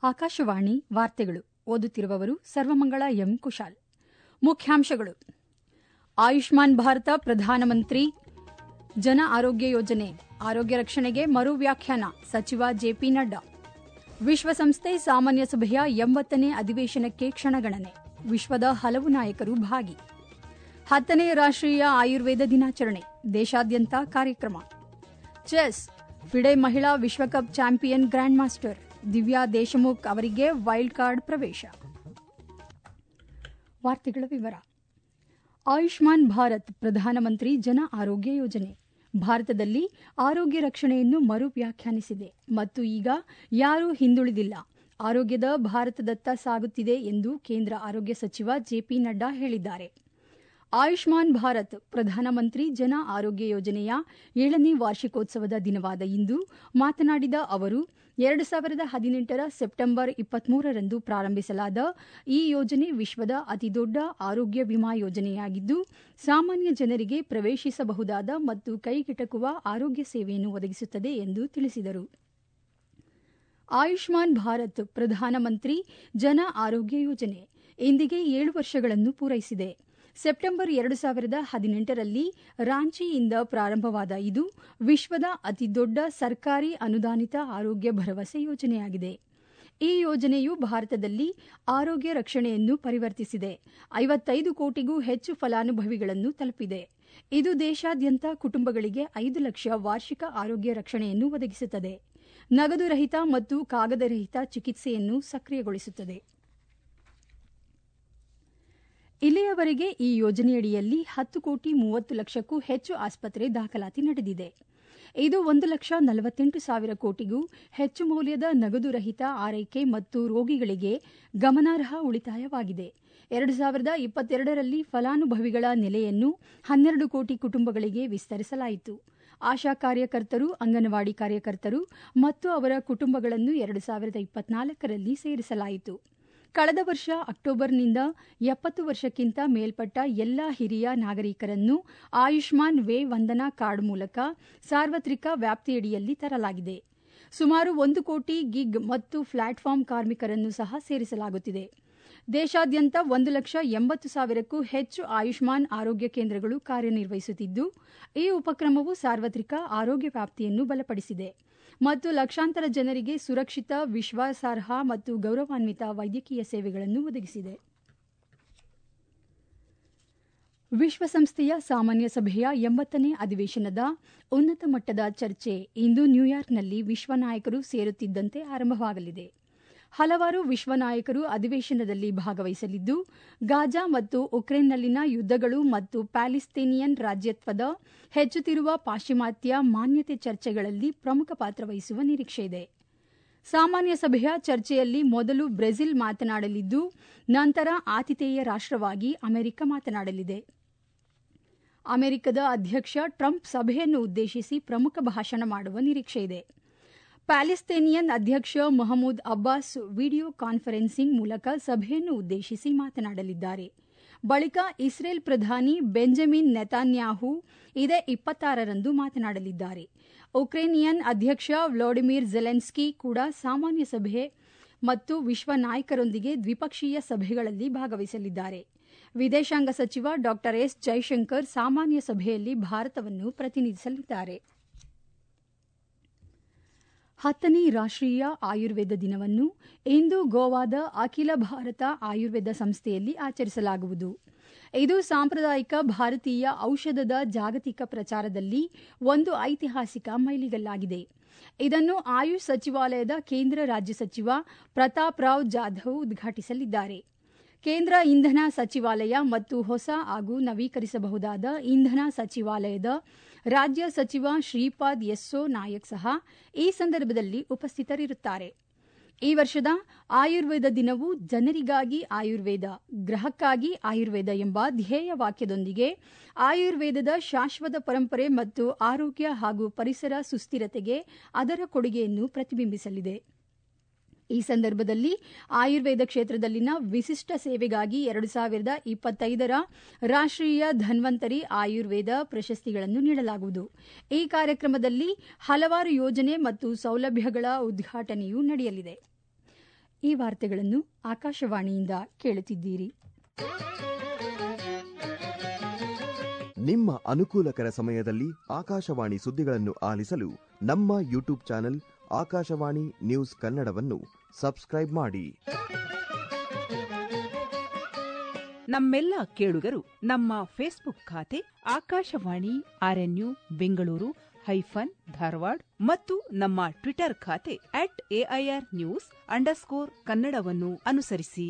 ಆಕಾಶವಾಣಿ ವಾರ್ತೆಗಳು ಓದುತ್ತಿರುವವರು ಸರ್ವಮಂಗಳ ಎಂ ಕುಶಾಲ್ ಮುಖ್ಯಾಂಶಗಳು ಆಯುಷ್ಮಾನ್ ಭಾರತ ಪ್ರಧಾನಮಂತ್ರಿ ಜನ ಆರೋಗ್ಯ ಯೋಜನೆ ಆರೋಗ್ಯ ರಕ್ಷಣೆಗೆ ಮರು ವ್ಯಾಖ್ಯಾನ ಸಚಿವ ಜೆಪಿ ನಡ್ಡಾ ವಿಶ್ವಸಂಸ್ಥೆ ಸಾಮಾನ್ಯ ಸಭೆಯ ಎಂಬತ್ತನೇ ಅಧಿವೇಶನಕ್ಕೆ ಕ್ಷಣಗಣನೆ ವಿಶ್ವದ ಹಲವು ನಾಯಕರು ಭಾಗಿ ಹತ್ತನೇ ರಾಷ್ಟೀಯ ಆಯುರ್ವೇದ ದಿನಾಚರಣೆ ದೇಶಾದ್ಯಂತ ಕಾರ್ಯಕ್ರಮ ಚೆಸ್ ಫಿಡೆ ಮಹಿಳಾ ವಿಶ್ವಕಪ್ champion grand master Divya Deshmukh ಅವರಿಗೆ ವೈಲ್ಡ್ ಕಾರ್ಡ್ ಪ್ರವೇಶ ವಾರ್ತೆಗಳ ವಿವರ ಆಯುಷ್ಮಾನ್ ಭಾರತ್ ಪ್ರಧಾನಮಂತ್ರಿ ಜನ ಆರೋಗ್ಯ ಯೋಜನೆ ಭಾರತದಲ್ಲಿ ಆರೋಗ್ಯ ರಕ್ಷಣೆಯನ್ನು ಮರು ವ್ಯಾಖ್ಯಾನಿಸಿದೆ ಮತ್ತು ಈಗ ಯಾರೂ ಹಿಂದುಳಿದಿಲ್ಲ ಆರೋಗ್ಯದ ಭಾರತದತ್ತ ಸಾಗುತ್ತಿದೆ ಎಂದು ಕೇಂದ್ರ ಆರೋಗ್ಯ ಸಚಿವ ಜೆಪಿ ನಡ್ಡಾ ಹೇಳಿದ್ದಾರೆ ಆಯುಷ್ಮಾನ್ ಭಾರತ್ ಪ್ರಧಾನಮಂತ್ರಿ ಜನ ಆರೋಗ್ಯ ಯೋಜನೆಯ ಏಳನೇ ವಾರ್ಷಿಕೋತ್ಸವದ ದಿನವಾದ ಇಂದು ಮಾತನಾಡಿದ ಅವರು ಎರಡು ಸಾವಿರದ ಹದಿನೆಂಟರ ಸೆಪ್ಟೆಂಬರ್ ಇಪ್ಪತ್ಮೂರರಂದು ಪ್ರಾರಂಭಿಸಲಾದ ಈ ಯೋಜನೆ ವಿಶ್ವದ ಅತಿದೊಡ್ಡ ಆರೋಗ್ಯ ವಿಮಾ ಯೋಜನೆಯಾಗಿದ್ದು ಸಾಮಾನ್ಯ ಜನರಿಗೆ ಪ್ರವೇಶಿಸಬಹುದಾದ ಮತ್ತು ಕೈಗೆಟಕುವ ಆರೋಗ್ಯ ಸೇವೆಯನ್ನು ಒದಗಿಸುತ್ತದೆ ಎಂದು ತಿಳಿಸಿದರು ಆಯುಷ್ಮಾನ್ ಭಾರತ್ ಪ್ರಧಾನಮಂತ್ರಿ ಜನ ಆರೋಗ್ಯ ಯೋಜನೆ ಇಂದಿಗೆ ಏಳು ವರ್ಷಗಳನ್ನು ಪೂರೈಸಿದೆ ಸೆಪ್ಟೆಂಬರ್ ಎರಡು ಸಾವಿರದ ಹದಿನೆಂಟರಲ್ಲಿ ರಾಂಚಿಯಿಂದ ಪ್ರಾರಂಭವಾದ ಇದು ವಿಶ್ವದ ಅತಿದೊಡ್ಡ ಸರ್ಕಾರಿ ಅನುದಾನಿತ ಆರೋಗ್ಯ ಭರವಸೆ ಯೋಜನೆಯಾಗಿದೆ ಈ ಯೋಜನೆಯು ಭಾರತದಲ್ಲಿ ಆರೋಗ್ಯ ರಕ್ಷಣೆಯನ್ನು ಪರಿವರ್ತಿಸಿದೆ ಐವತ್ತೈದು ಕೋಟಿಗೂ ಹೆಚ್ಚು ಫಲಾನುಭವಿಗಳನ್ನು ತಲುಪಿದೆ ಇದು ದೇಶಾದ್ಯಂತ ಕುಟುಂಬಗಳಿಗೆ ಐದು ಲಕ್ಷ ವಾರ್ಷಿಕ ಆರೋಗ್ಯ ರಕ್ಷಣೆಯನ್ನು ಒದಗಿಸುತ್ತದೆ ನಗದು ರಹಿತ ಮತ್ತು ಕಾಗದರಹಿತ ಚಿಕಿತ್ಸೆಯನ್ನು ಸಕ್ರಿಯಗೊಳಿಸುತ್ತದೆ ಇಲ್ಲಿಯವರೆಗೆ ಈ ಯೋಜನೆಯಡಿಯಲ್ಲಿ ಹತ್ತು ಕೋಟಿ ಮೂವತ್ತು ಲಕ್ಷಕ್ಕೂ ಹೆಚ್ಚು ಆಸ್ಪತ್ರೆ ದಾಖಲಾತಿ ನಡೆದಿದೆ ಇದು ಒಂದು ಲಕ್ಷ ನಲವತ್ತೆಂಟು ಸಾವಿರ ಕೋಟಿಗೂ ಹೆಚ್ಚು ಮೌಲ್ಯದ ನಗದು ರಹಿತ ಆರೈಕೆ ಮತ್ತು ರೋಗಿಗಳಿಗೆ ಗಮನಾರ್ಹ ಉಳಿತಾಯವಾಗಿದೆ ಎರಡು ಸಾವಿರದ ಇಪ್ಪತ್ತೆರಡರಲ್ಲಿ ಫಲಾನುಭವಿಗಳ ನೆಲೆಯನ್ನು ಹನ್ನೆರಡು ಕೋಟಿ ಕುಟುಂಬಗಳಿಗೆ ವಿಸ್ತರಿಸಲಾಯಿತು ಆಶಾ ಕಾರ್ಯಕರ್ತರು ಅಂಗನವಾಡಿ ಕಾರ್ಯಕರ್ತರು ಮತ್ತು ಅವರ ಕುಟುಂಬಗಳನ್ನು ಎರಡು ಸಾವಿರದ ಇಪ್ಪತ್ನಾಲ್ಕರಲ್ಲಿ ಸೇರಿಸಲಾಯಿತು ಕಳೆದ ವರ್ಷ ಅಕ್ಟೋಬರ್ನಿಂದ ಎಪ್ಪತ್ತು ವರ್ಷಕ್ಕಿಂತ ಮೇಲ್ಪಟ್ಟ ಎಲ್ಲ ಹಿರಿಯ ನಾಗರಿಕರನ್ನು ಆಯುಷ್ಮಾನ್ ವೇ ವಂದನಾ ಕಾರ್ಡ್ ಮೂಲಕ ಸಾರ್ವತ್ರಿಕ ವ್ಯಾಪ್ತಿಯಡಿಯಲ್ಲಿ ತರಲಾಗಿದೆ ಸುಮಾರು ಒಂದು ಕೋಟಿ ಗಿಗ್ ಮತ್ತು ಪ್ಲಾಟ್ಫಾರ್ಮ್ ಕಾರ್ಮಿಕರನ್ನು ಸಹ ಸೇರಿಸಲಾಗುತ್ತಿದೆ ದೇಶಾದ್ಯಂತ ಒಂದು ಲಕ್ಷ ಎಂಬತ್ತು ಸಾವಿರಕ್ಕೂ ಹೆಚ್ಚು ಆಯುಷ್ಮಾನ್ ಆರೋಗ್ಯ ಕೇಂದ್ರಗಳು ಕಾರ್ಯನಿರ್ವಹಿಸುತ್ತಿದ್ದು ಈ ಉಪಕ್ರಮವು ಸಾರ್ವತ್ರಿಕ ಆರೋಗ್ಯ ವ್ಯಾಪ್ತಿಯನ್ನು ಬಲಪಡಿಸಿದೆ ಮತ್ತು ಲಕ್ಷಾಂತರ ಜನರಿಗೆ ಸುರಕ್ಷಿತ ವಿಶ್ವಾಸಾರ್ಹ ಮತ್ತು ಗೌರವಾನ್ವಿತ ವೈದ್ಯಕೀಯ ಸೇವೆಗಳನ್ನು ಒದಗಿಸಿದೆ ವಿಶ್ವಸಂಸ್ಥೆಯ ಸಾಮಾನ್ಯ ಸಭೆಯ ಎಂಬತ್ತನೇ ಅಧಿವೇಶನದ ಉನ್ನತ ಮಟ್ಟದ ಚರ್ಚೆ ಇಂದು ನ್ಯೂಯಾರ್ಕ್ನಲ್ಲಿ ವಿಶ್ವ ನಾಯಕರು ಸೇರುತ್ತಿದ್ದಂತೆ ಆರಂಭವಾಗಲಿದೆ ಹಲವಾರು ವಿಶ್ವ ನಾಯಕರು ಅಧಿವೇಶನದಲ್ಲಿ ಭಾಗವಹಿಸಲಿದ್ದು ಗಾಜಾ ಮತ್ತು ಉಕ್ರೇನ್ನಲ್ಲಿನ ಯುದ್ದಗಳು ಮತ್ತು ಪ್ಯಾಲಿಸ್ತೀನಿಯನ್ ರಾಜ್ಯತ್ವದ ಹೆಚ್ಚುತ್ತಿರುವ ಪಾಶ್ಚಿಮಾತ್ಯ ಮಾನ್ಯತೆ ಚರ್ಚೆಗಳಲ್ಲಿ ಪ್ರಮುಖ ಪಾತ್ರ ವಹಿಸುವ ನಿರೀಕ್ಷೆಯಿದೆ ಸಾಮಾನ್ಯ ಸಭೆಯ ಚರ್ಚೆಯಲ್ಲಿ ಮೊದಲು ಬ್ರೆಜಿಲ್ ಮಾತನಾಡಲಿದ್ದು ನಂತರ ಆತಿಥೇಯ ರಾಷ್ಟವಾಗಿ ಅಮೆರಿಕ ಮಾತನಾಡಲಿದೆ ಅಮೆರಿಕದ ಅಧ್ಯಕ್ಷ ಟ್ರಂಪ್ ಸಭೆಯನ್ನು ಉದ್ದೇಶಿಸಿ ಪ್ರಮುಖ ಭಾಷಣ ಮಾಡುವ ನಿರೀಕ್ಷೆಯಿದೆ ಪ್ಯಾಲೆಸ್ತೇನಿಯನ್ ಅಧ್ಯಕ್ಷ ಮೊಹಮ್ಮೂದ್ ಅಬ್ಬಾಸ್ ವಿಡಿಯೋ ಕಾನ್ಫರೆನ್ಸಿಂಗ್ ಮೂಲಕ ಸಭೆಯನ್ನು ಉದ್ದೇಶಿಸಿ ಮಾತನಾಡಲಿದ್ದಾರೆ ಬಳಿಕ ಇಸ್ರೇಲ್ ಪ್ರಧಾನಿ ಬೆಂಜಮಿನ್ ನೆತಾನ್ಯಾಹು ಇದೇ ಇಪ್ಪತ್ತಾರರಂದು ಮಾತನಾಡಲಿದ್ದಾರೆ ಉಕ್ರೇನಿಯನ್ ಅಧ್ಯಕ್ಷ ವ್ಲಾಡಿಮಿರ್ ಜೆಲೆನ್ಸ್ಕಿ ಕೂಡ ಸಾಮಾನ್ಯ ಸಭೆ ಮತ್ತು ವಿಶ್ವ ನಾಯಕರೊಂದಿಗೆ ದ್ವಿಪಕ್ಷೀಯ ಸಭೆಗಳಲ್ಲಿ ಭಾಗವಹಿಸಲಿದ್ದಾರೆ ವಿದೇಶಾಂಗ ಸಚಿವ ಡಾ ಎಸ್ ಜೈಶಂಕರ್ ಸಾಮಾನ್ಯ ಸಭೆಯಲ್ಲಿ ಭಾರತವನ್ನು ಪ್ರತಿನಿಧಿಸಲಿದ್ದಾರೆ ಹತ್ತನೇ ರಾಷ್ಟೀಯ ಆಯುರ್ವೇದ ದಿನವನ್ನು ಇಂದು ಗೋವಾದ ಅಖಿಲ ಭಾರತ ಆಯುರ್ವೇದ ಸಂಸ್ಥೆಯಲ್ಲಿ ಆಚರಿಸಲಾಗುವುದು ಇದು ಸಾಂಪ್ರದಾಯಿಕ ಭಾರತೀಯ ಔಷಧದ ಜಾಗತಿಕ ಪ್ರಚಾರದಲ್ಲಿ ಒಂದು ಐತಿಹಾಸಿಕ ಮೈಲಿಗಲ್ಲಾಗಿದೆ ಇದನ್ನು ಆಯುಷ್ ಸಚಿವಾಲಯದ ಕೇಂದ್ರ ರಾಜ್ಯ ಸಚಿವ ಪ್ರತಾಪ್ ರಾವ್ ಜಾಧವ್ ಉದ್ಘಾಟಿಸಲಿದ್ದಾರೆ ಕೇಂದ್ರ ಇಂಧನ ಸಚಿವಾಲಯ ಮತ್ತು ಹೊಸ ಹಾಗೂ ನವೀಕರಿಸಬಹುದಾದ ಇಂಧನ ಸಚಿವಾಲಯದ ರಾಜ್ಯ ಸಚಿವ ಶ್ರೀಪಾದ್ ಯೆಸ್ಸೋ ನಾಯಕ್ ಸಹ ಈ ಸಂದರ್ಭದಲ್ಲಿ ಉಪಸ್ಥಿತರಿರುತ್ತಾರೆ ಈ ವರ್ಷದ ಆಯುರ್ವೇದ ದಿನವು ಜನರಿಗಾಗಿ ಆಯುರ್ವೇದ ಗ್ರಹಕ್ಕಾಗಿ ಆಯುರ್ವೇದ ಎಂಬ ಧ್ಯೇಯ ವಾಕ್ಯದೊಂದಿಗೆ ಆಯುರ್ವೇದದ ಶಾಶ್ವತ ಪರಂಪರೆ ಮತ್ತು ಆರೋಗ್ಯ ಹಾಗೂ ಪರಿಸರ ಸುಸ್ಥಿರತೆಗೆ ಅದರ ಕೊಡುಗೆಯನ್ನು ಪ್ರತಿಬಿಂಬಿಸಲಿದೆ ಈ ಸಂದರ್ಭದಲ್ಲಿ ಆಯುರ್ವೇದ ಕ್ಷೇತ್ರದಲ್ಲಿನ ವಿಶಿಷ್ಟ ಸೇವೆಗಾಗಿ ಎರಡು ಸಾವಿರದ ಇಪ್ಪತ್ತೈದರ ರಾಷ್ಟೀಯ ಧನ್ವಂತರಿ ಆಯುರ್ವೇದ ಪ್ರಶಸ್ತಿಗಳನ್ನು ನೀಡಲಾಗುವುದು ಈ ಕಾರ್ಯಕ್ರಮದಲ್ಲಿ ಹಲವಾರು ಯೋಜನೆ ಮತ್ತು ಸೌಲಭ್ಯಗಳ ಉದ್ಘಾಟನೆಯೂ ನಡೆಯಲಿದೆ ಈ ವಾರ್ತೆಗಳನ್ನು ಆಕಾಶವಾಣಿಯಿಂದ ಕೇಳುತ್ತಿದ್ದೀರಿ ನಿಮ್ಮ ಅನುಕೂಲಕರ ಸಮಯದಲ್ಲಿ ಆಕಾಶವಾಣಿ ಸುದ್ದಿಗಳನ್ನು ಆಲಿಸಲು ನಮ್ಮ ಯೂಟ್ಯೂಬ್ ಚಾನೆಲ್ ಆಕಾಶವಾಣಿ ನ್ಯೂಸ್ ಕನ್ನಡವನ್ನು ಸಬ್ಸ್ಕ್ರೈಬ್ ಮಾಡಿ ನಮ್ಮೆಲ್ಲ ಕೇಳುಗರು ನಮ್ಮ ಫೇಸ್ಬುಕ್ ಖಾತೆ ಆಕಾಶವಾಣಿ ಆರ್ಎನ್ಯು ಬೆಂಗಳೂರು ಹೈಫನ್ ಧಾರವಾಡ ಮತ್ತು ನಮ್ಮ ಟ್ವಿಟರ್ ಖಾತೆ ಅಟ್ ಎಐಆರ್ ನ್ಯೂಸ್ ಅಂಡರ್ಸ್ಕೋರ್ ಕನ್ನಡವನ್ನು ಅನುಸರಿಸಿ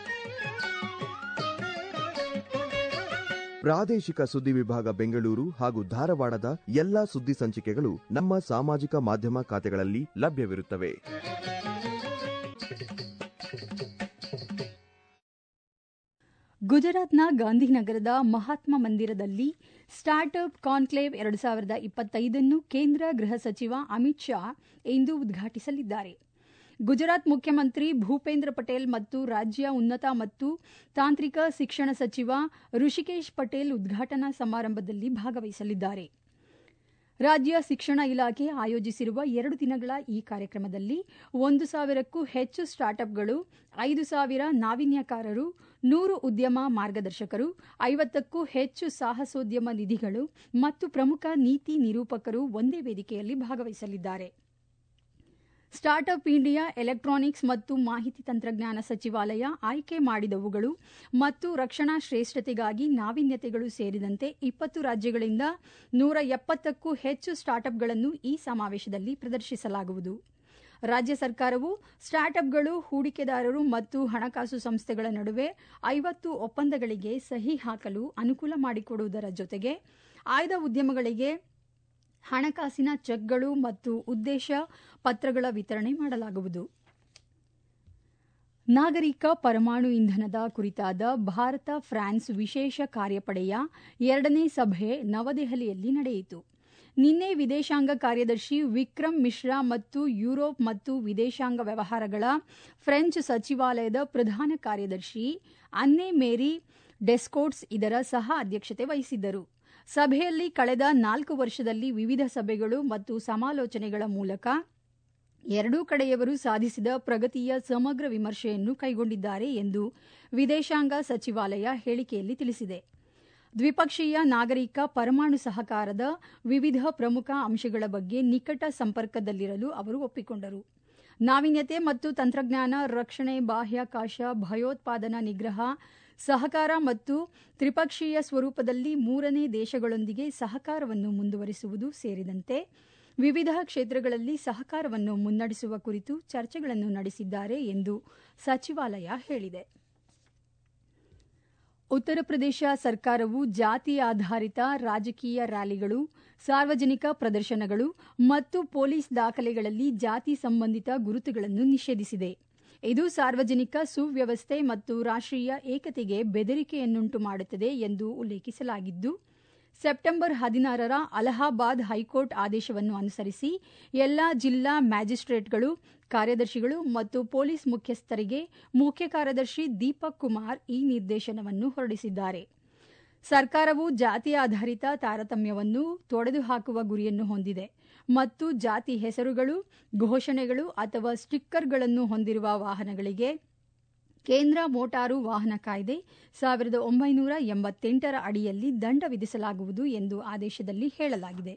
ಪ್ರಾದೇಶಿಕ ಸುದ್ದಿ ವಿಭಾಗ ಬೆಂಗಳೂರು ಹಾಗೂ ಧಾರವಾಡದ ಎಲ್ಲಾ ಸುದ್ದಿ ಸಂಚಿಕೆಗಳು ನಮ್ಮ ಸಾಮಾಜಿಕ ಮಾಧ್ಯಮ ಖಾತೆಗಳಲ್ಲಿ ಲಭ್ಯವಿರುತ್ತವೆ ಗುಜರಾತ್ನ ಗಾಂಧಿನಗರದ ಮಹಾತ್ಮ ಮಂದಿರದಲ್ಲಿ ಸ್ಟಾರ್ಟ್ಅಪ್ ಕಾನ್ಕ್ಲೇವ್ ಎರಡು ಸಾವಿರದ ಇಪ್ಪತ್ತೈದನ್ನು ಕೇಂದ್ರ ಗೃಹ ಸಚಿವ ಅಮಿತ್ ಶಾ ಇಂದು ಉದ್ಘಾಟಿಸಲಿದ್ದಾರೆ ಗುಜರಾತ್ ಮುಖ್ಯಮಂತ್ರಿ ಭೂಪೇಂದ್ರ ಪಟೇಲ್ ಮತ್ತು ರಾಜ್ಯ ಉನ್ನತ ಮತ್ತು ತಾಂತ್ರಿಕ ಶಿಕ್ಷಣ ಸಚಿವ ಋಷಿಕೇಶ್ ಪಟೇಲ್ ಉದ್ಘಾಟನಾ ಸಮಾರಂಭದಲ್ಲಿ ಭಾಗವಹಿಸಲಿದ್ದಾರೆ ರಾಜ್ಯ ಶಿಕ್ಷಣ ಇಲಾಖೆ ಆಯೋಜಿಸಿರುವ ಎರಡು ದಿನಗಳ ಈ ಕಾರ್ಯಕ್ರಮದಲ್ಲಿ ಒಂದು ಸಾವಿರಕ್ಕೂ ಹೆಚ್ಚು ಸ್ಟಾರ್ಟ್ಅಪ್ಗಳು ಐದು ಸಾವಿರ ನಾವೀನ್ಯಕಾರರು ನೂರು ಉದ್ಯಮ ಮಾರ್ಗದರ್ಶಕರು ಐವತ್ತಕ್ಕೂ ಹೆಚ್ಚು ಸಾಹಸೋದ್ಯಮ ನಿಧಿಗಳು ಮತ್ತು ಪ್ರಮುಖ ನೀತಿ ನಿರೂಪಕರು ಒಂದೇ ವೇದಿಕೆಯಲ್ಲಿ ಭಾಗವಹಿಸಲಿದ್ದಾರೆ ಸ್ಟಾರ್ಟ್ಅಪ್ ಇಂಡಿಯಾ ಎಲೆಕ್ಟ್ರಾನಿಕ್ಸ್ ಮತ್ತು ಮಾಹಿತಿ ತಂತ್ರಜ್ಞಾನ ಸಚಿವಾಲಯ ಆಯ್ಕೆ ಮಾಡಿದವುಗಳು ಮತ್ತು ರಕ್ಷಣಾ ಶ್ರೇಷ್ಠತೆಗಾಗಿ ನಾವೀನ್ಯತೆಗಳು ಸೇರಿದಂತೆ ಇಪ್ಪತ್ತು ರಾಜ್ಯಗಳಿಂದ ನೂರ ಎಪ್ಪತ್ತಕ್ಕೂ ಹೆಚ್ಚು ಸ್ಟಾರ್ಟ್ಅಪ್ಗಳನ್ನು ಈ ಸಮಾವೇಶದಲ್ಲಿ ಪ್ರದರ್ಶಿಸಲಾಗುವುದು ರಾಜ್ಯ ಸರ್ಕಾರವು ಸ್ಟಾರ್ಟ್ಅಪ್ಗಳು ಹೂಡಿಕೆದಾರರು ಮತ್ತು ಹಣಕಾಸು ಸಂಸ್ಥೆಗಳ ನಡುವೆ ಐವತ್ತು ಒಪ್ಪಂದಗಳಿಗೆ ಸಹಿ ಹಾಕಲು ಅನುಕೂಲ ಮಾಡಿಕೊಡುವುದರ ಜೊತೆಗೆ ಆಯ್ದ ಉದ್ಯಮಗಳಿಗೆ ಹಣಕಾಸಿನ ಚೆಕ್ಗಳು ಮತ್ತು ಉದ್ದೇಶ ಪತ್ರಗಳ ವಿತರಣೆ ಮಾಡಲಾಗುವುದು ನಾಗರಿಕ ಪರಮಾಣು ಇಂಧನದ ಕುರಿತಾದ ಭಾರತ ಫ್ರಾನ್ಸ್ ವಿಶೇಷ ಕಾರ್ಯಪಡೆಯ ಎರಡನೇ ಸಭೆ ನವದೆಹಲಿಯಲ್ಲಿ ನಡೆಯಿತು ನಿನ್ನೆ ವಿದೇಶಾಂಗ ಕಾರ್ಯದರ್ಶಿ ವಿಕ್ರಮ್ ಮಿಶ್ರಾ ಮತ್ತು ಯುರೋಪ್ ಮತ್ತು ವಿದೇಶಾಂಗ ವ್ಯವಹಾರಗಳ ಫ್ರೆಂಚ್ ಸಚಿವಾಲಯದ ಪ್ರಧಾನ ಕಾರ್ಯದರ್ಶಿ ಅನ್ನೆ ಮೇರಿ ಡೆಸ್ಕೋಟ್ಸ್ ಇದರ ಸಹ ಅಧ್ಯಕ್ಷತೆ ವಹಿಸಿದ್ದರು ಸಭೆಯಲ್ಲಿ ಕಳೆದ ನಾಲ್ಕು ವರ್ಷದಲ್ಲಿ ವಿವಿಧ ಸಭೆಗಳು ಮತ್ತು ಸಮಾಲೋಚನೆಗಳ ಮೂಲಕ ಎರಡೂ ಕಡೆಯವರು ಸಾಧಿಸಿದ ಪ್ರಗತಿಯ ಸಮಗ್ರ ವಿಮರ್ಶೆಯನ್ನು ಕೈಗೊಂಡಿದ್ದಾರೆ ಎಂದು ವಿದೇಶಾಂಗ ಸಚಿವಾಲಯ ಹೇಳಿಕೆಯಲ್ಲಿ ತಿಳಿಸಿದೆ ದ್ವಿಪಕ್ಷೀಯ ನಾಗರಿಕ ಪರಮಾಣು ಸಹಕಾರದ ವಿವಿಧ ಪ್ರಮುಖ ಅಂಶಗಳ ಬಗ್ಗೆ ನಿಕಟ ಸಂಪರ್ಕದಲ್ಲಿರಲು ಅವರು ಒಪ್ಪಿಕೊಂಡರು ನಾವೀನ್ಯತೆ ಮತ್ತು ತಂತ್ರಜ್ಞಾನ ರಕ್ಷಣೆ ಬಾಹ್ಯಾಕಾಶ ಭಯೋತ್ಪಾದನಾ ನಿಗ್ರಹ ಸಹಕಾರ ಮತ್ತು ತ್ರಿಪಕ್ಷೀಯ ಸ್ವರೂಪದಲ್ಲಿ ಮೂರನೇ ದೇಶಗಳೊಂದಿಗೆ ಸಹಕಾರವನ್ನು ಮುಂದುವರಿಸುವುದು ಸೇರಿದಂತೆ ವಿವಿಧ ಕ್ಷೇತ್ರಗಳಲ್ಲಿ ಸಹಕಾರವನ್ನು ಮುನ್ನಡೆಸುವ ಕುರಿತು ಚರ್ಚೆಗಳನ್ನು ನಡೆಸಿದ್ದಾರೆ ಎಂದು ಸಚಿವಾಲಯ ಹೇಳಿದೆ ಉತ್ತರ ಪ್ರದೇಶ ಸರ್ಕಾರವು ಜಾತಿ ಆಧಾರಿತ ರಾಜಕೀಯ ರ್ಯಾಲಿಗಳು ಸಾರ್ವಜನಿಕ ಪ್ರದರ್ಶನಗಳು ಮತ್ತು ಪೊಲೀಸ್ ದಾಖಲೆಗಳಲ್ಲಿ ಜಾತಿ ಸಂಬಂಧಿತ ಗುರುತುಗಳನ್ನು ನಿಷೇಧಿಸಿದೆ ಇದು ಸಾರ್ವಜನಿಕ ಸುವ್ಯವಸ್ಥೆ ಮತ್ತು ರಾಷ್ಟ್ರೀಯ ಏಕತೆಗೆ ಬೆದರಿಕೆಯನ್ನುಂಟು ಮಾಡುತ್ತದೆ ಎಂದು ಉಲ್ಲೇಖಿಸಲಾಗಿದ್ದು ಸೆಪ್ಟೆಂಬರ್ ಹದಿನಾರರ ಅಲಹಾಬಾದ್ ಹೈಕೋರ್ಟ್ ಆದೇಶವನ್ನು ಅನುಸರಿಸಿ ಎಲ್ಲಾ ಜಿಲ್ಲಾ ಮ್ಯಾಜಿಸ್ಟ್ರೇಟ್ಗಳು ಕಾರ್ಯದರ್ಶಿಗಳು ಮತ್ತು ಪೊಲೀಸ್ ಮುಖ್ಯಸ್ಥರಿಗೆ ಮುಖ್ಯ ಕಾರ್ಯದರ್ಶಿ ದೀಪಕ್ ಕುಮಾರ್ ಈ ನಿರ್ದೇಶನವನ್ನು ಹೊರಡಿಸಿದ್ದಾರೆ ಸರ್ಕಾರವು ಜಾತಿ ಆಧಾರಿತ ತಾರತಮ್ಯವನ್ನು ತೊಡೆದುಹಾಕುವ ಗುರಿಯನ್ನು ಹೊಂದಿದೆ ಮತ್ತು ಜಾತಿ ಹೆಸರುಗಳು ಘೋಷಣೆಗಳು ಅಥವಾ ಸ್ಟಿಕ್ಕರ್ಗಳನ್ನು ಹೊಂದಿರುವ ವಾಹನಗಳಿಗೆ ಕೇಂದ್ರ ಮೋಟಾರು ವಾಹನ ಕಾಯ್ದೆ ಸಾವಿರದ ಒಂಬೈನೂರ ಎಂಬತ್ತೆಂಟರ ಅಡಿಯಲ್ಲಿ ದಂಡ ವಿಧಿಸಲಾಗುವುದು ಎಂದು ಆದೇಶದಲ್ಲಿ ಹೇಳಲಾಗಿದೆ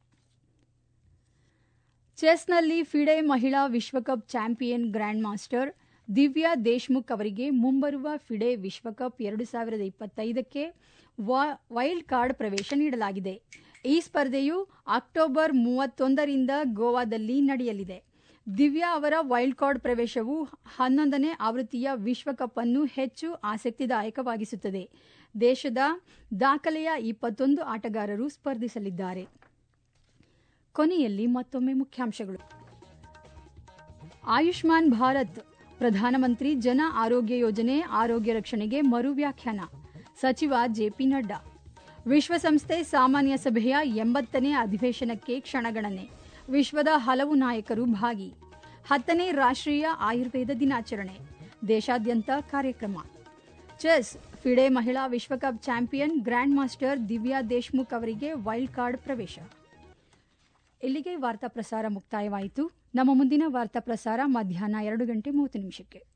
ಚೆಸ್ನಲ್ಲಿ ಫಿಡೆ ಮಹಿಳಾ ವಿಶ್ವಕಪ್ champion grand master Divya Deshmukh ಅವರಿಗೆ ಮುಂಬರುವ ಫಿಡೆ ವಿಶ್ವಕಪ್ ಎರಡು ಸಾವಿರದ ಇಪ್ಪತ್ತೈದಕ್ಕೆ ವೈಲ್ಡ್ ಕಾರ್ಡ್ ಪ್ರವೇಶ ನೀಡಲಾಗಿದೆ ಈ ಸ್ಪರ್ಧೆಯು ಅಕ್ಟೋಬರ್ ಮೂವತ್ತೊಂದರಿಂದ ಗೋವಾದಲ್ಲಿ ನಡೆಯಲಿದೆ ದಿವ್ಯಾ ಅವರ ವೈಲ್ಡ್ ಕಾರ್ಡ್ ಪ್ರವೇಶವು ಹನ್ನೊಂದನೇ ಆವೃತ್ತಿಯ ವಿಶ್ವಕಪ್ ಅನ್ನು ಹೆಚ್ಚು ಆಸಕ್ತಿದಾಯಕವಾಗಿಸುತ್ತದೆ ದೇಶದ ದಾಖಲೆಯ ಇಪ್ಪತ್ತೊಂದು ಆಟಗಾರರು ಸ್ಪರ್ಧಿಸಲಿದ್ದಾರೆ ಕೊನೆಯಲ್ಲಿ ಮತ್ತೊಮ್ಮೆ ಮುಖ್ಯಾಂಶಗಳು ಆಯುಷ್ಮಾನ್ ಭಾರತ್ ಪ್ರಧಾನಮಂತ್ರಿ ಜನ ಆರೋಗ್ಯ ಯೋಜನೆ ಆರೋಗ್ಯ ರಕ್ಷಣೆಗೆ ಮರು ವ್ಯಾಖ್ಯಾನ ಸಚಿವ ಜೆಪಿ ನಡ್ಡಾ ವಿಶ್ವಸಂಸ್ಥೆ ಸಾಮಾನ್ಯ ಸಭೆಯ ಎಂಬತ್ತನೇ ಅಧಿವೇಶನಕ್ಕೆ ಕ್ಷಣಗಣನೆ ವಿಶ್ವದ ಹಲವು ನಾಯಕರು ಭಾಗಿ ಹತ್ತನೇ ರಾಷ್ಟ್ರೀಯ ಆಯುರ್ವೇದ ದಿನಾಚರಣೆ ದೇಶಾದ್ಯಂತ ಕಾರ್ಯಕ್ರಮ ಚೆಸ್ ಫಿಡೆ ಮಹಿಳಾ ವಿಶ್ವಕಪ್ champion grand master Divya Deshmukh ಅವರಿಗೆ ವೈಲ್ಡ್ ಕಾರ್ಡ್ ಪ್ರವೇಶ ಇಲ್ಲಿಗೆ ವಾರ್ತಾ ಪ್ರಸಾರ ಮುಕ್ತಾಯವಾಯಿತು ನಮ್ಮ ಮುಂದಿನ ವಾರ್ತಾ ಪ್ರಸಾರ ಮಧ್ಯಾಹ್ನ ಎರಡು ಗಂಟೆ ಮೂವತ್ತು ನಿಮಿಷಕ್ಕೆ